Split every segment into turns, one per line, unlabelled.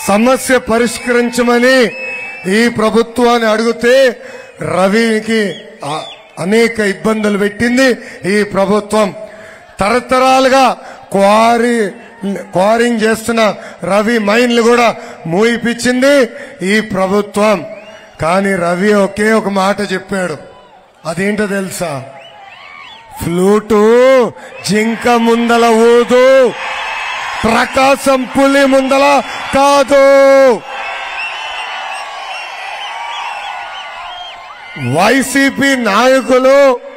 సమస్య పరిష్కరించమని ఈ ప్రభుత్వాన్ని అడిగితే రవికి ఆ- అనేక ఇబ్బందులు పెట్టింది ఈ ప్రభుత్వం తరతరాలుగా క్వారీ క్వారింగ్ చేస్తున్న రవి మైన్లు కూడా మూయిపించింది ఈ ప్రభుత్వం కానీ రవి ఒకే ఒక మాట చెప్పాడు అదేంటో తెలుసా ఫ్లూటు జింక ముందల ఊదు ప్రకాశం పులి ముందల కాదు వైసీపీ నాయకులు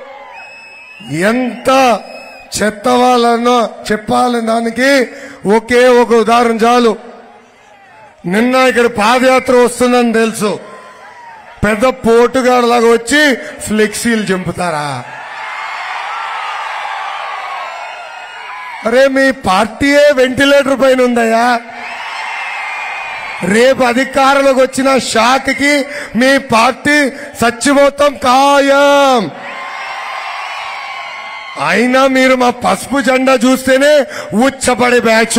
ఎంత చెత్త వాళ్ళనో చెప్పాలని దానికి ఒకే ఒక ఉదాహరణ చాలు నిన్న ఇక్కడ పాదయాత్ర వస్తుందని తెలుసు పెద్ద పోటుగాడులాగా వచ్చి ఫ్లెక్సీలు చంపుతారా అరే మీ పార్టీయే వెంటిలేటర్ పైన ఉందయ్యా రేపు అధికారంలోకి వచ్చిన షాక్కి మీ పార్టీ సచ్చిపోతాం ఖాయం అయినా మీరు మా పసుపు జెండా చూస్తేనే ఉచ్చపడే బ్యాచ్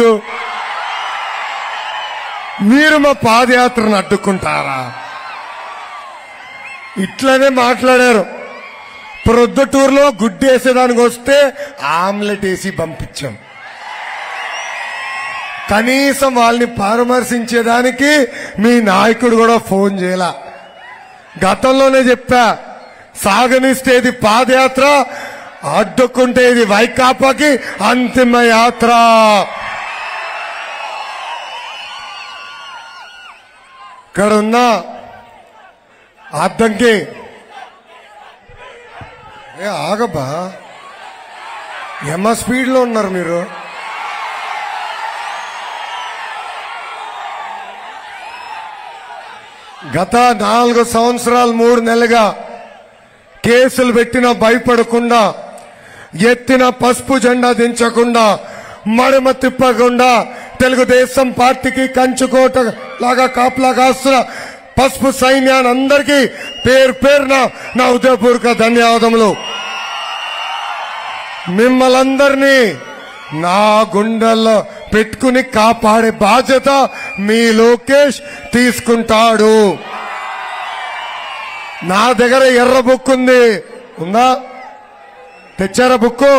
మీరు మా పాదయాత్రను అడ్డుకుంటారా ఇట్లనే మాట్లాడారు ప్రొద్దుటూరులో గుడ్డు వేసేదానికి వస్తే ఆమ్లెట్ వేసి పంపించాం కనీసం వాళ్ళని పరామర్శించేదానికి మీ నాయకుడు కూడా ఫోన్ చేయాల గతంలోనే చెప్పా సాగనిస్తే ఇది పాదయాత్ర అడ్డుకుంటే ఇది వైకాపాకి అంతిమ యాత్ర ఇక్కడ ఉన్న అద్దంకి ఏ ఆగబ్బా ఎమ్మ స్పీడ్ లో ఉన్నారు మీరు గత నాలుగు సంవత్సరాలు మూడు నెలలుగా కేసులు పెట్టినా భయపడకుండా ఎత్తిన పసుపు జెండా దించకుండా మడమ తిప్పకుండా తెలుగుదేశం పార్టీకి కంచుకోట లాగా కాపలా కాస్తున్న పసుపు సైన్యాన్ని అందరికీ పేరు పేరున నా ఉదయపూర్వక ధన్యవాదములు మిమ్మల్ందరినీ నా గుండెల్లో పెట్టుకుని కాపాడే బాధ్యత మీ లోకేష్ తీసుకుంటాడు నా దగ్గర ఎర్ర బుక్ ఉంది ఉందా తెచ్చారా బుక్కు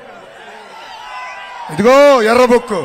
ఇదిగో ఎర్ర బుక్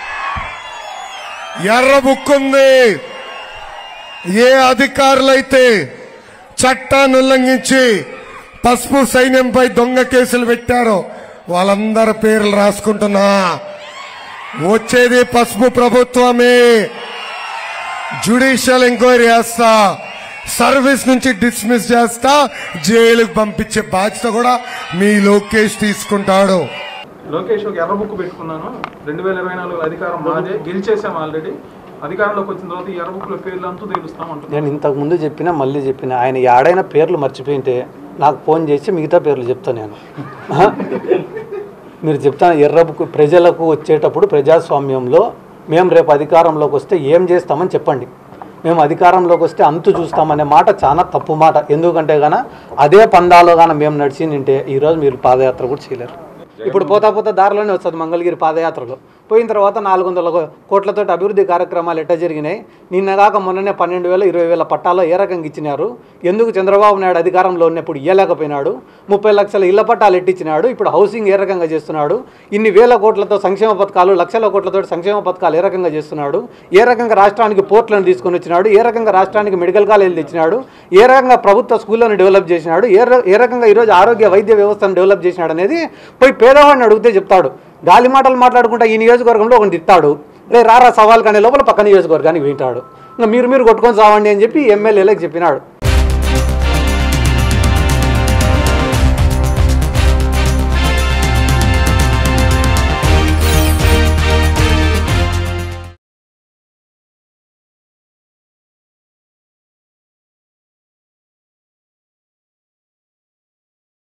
ఎర్ర బుక్ ఉంది ఏ అధికారులైతే చట్టాన్ని ఉల్లంఘించి పసుపు సైన్యంపై దొంగ కేసులు పెట్టారో వాళ్ళందరి పేర్లు రాసుకుంటున్నా వచ్చేది పసుపు ప్రభుత్వమే జ్యుడిషియల్ ఎంక్వైరీ చేస్తా సర్వీస్ నుంచి డిస్మిస్ చేస్తా జైలుకు పంపించే బాధ్యత కూడా మీ లోకేష్ తీసుకుంటాడు
లోకేష్ ఒక ఎర్ర బుక్ పెట్టుకున్నాను రెండు వేల ఇరవై నాలుగు అధికారం మాదే గెలిచేసాం ఆల్రెడీ అధికారంలోకి వచ్చిన తర్వాత ఈ ఎర్ర బుక్ లో పేర్లు అంతా తెలుస్తాం అంటున్నాను
నేను ఇంతకు ముందు చెప్పినా మళ్ళీ చెప్పిన ఆయన ఏడైనా పేర్లు మర్చిపోయింటే నాకు ఫోన్ చేసి మిగతా పేర్లు చెప్తాను నేను ఆహా. మీరు చెప్తాను ఎర్రబుకు ప్రజలకు వచ్చేటప్పుడు ప్రజాస్వామ్యంలో మేము రేపు అధికారంలోకి వస్తే ఏం చేస్తామని చెప్పండి మేము అధికారంలోకి వస్తే అంతు చూస్తామనే మాట చాలా తప్పు మాట ఎందుకంటే గాన అదే పందాలో గాన మేము నడిచి నింటే ఈరోజు మీరు పాదయాత్ర కూడా చేయలేరు ఇప్పుడు పోతా పోతా దారిలోనే వస్తుంది మంగళగిరి పాదయాత్రలో పోయిన తర్వాత నాలుగు వందల కోట్లతో అభివృద్ధి కార్యక్రమాలు ఎట్లా జరిగినాయి నిన్నగాక మొన్ననే పన్నెండు వేల ఇరవై వేల పట్టాలో ఏ రకంగా ఇచ్చినారు ఎందుకు చంద్రబాబు నాయుడు అధికారంలో ఉన్నప్పుడు ఇయ్యలేకపోయినాడు ముప్పై లక్షల ఇళ్ల పట్టాలు ఎట్టించినాడు ఇప్పుడు హౌసింగ్ ఏ రకంగా చేస్తున్నాడు ఇన్ని వేల కోట్లతో సంక్షేమ పథకాలు లక్షల కోట్లతో సంక్షేమ పథకాలు ఏ రకంగా చేస్తున్నాడు ఏ రకంగా రాష్ట్రానికి పోర్ట్లను తీసుకొని వచ్చినాడు ఏ రకంగా రాష్ట్రానికి మెడికల్ కాలేజీలు తెచ్చినాడు ఏ రకంగా ప్రభుత్వ స్కూళ్ళను డెవలప్ చేసినాడు ఏ ర- ఏ రకంగా ఈరోజు ఆరోగ్య వైద్య వ్యవస్థను డెవలప్ చేసినాడు అనేది పోయి పేదవాడిని అడిగితే చెప్తాడు గాలి మాటలు మాట్లాడుకుంటా ఈ నియోజకవర్గంలో ఒకటి తిట్టాడు రే రారా సవాల్ కానీ లోపల పక్క నియోజకవర్గానికి వింటాడు ఇంకా మీరు మీరు కొట్టుకొని సావండి అని చెప్పి ఎమ్మెల్యేలకు చెప్పినాడు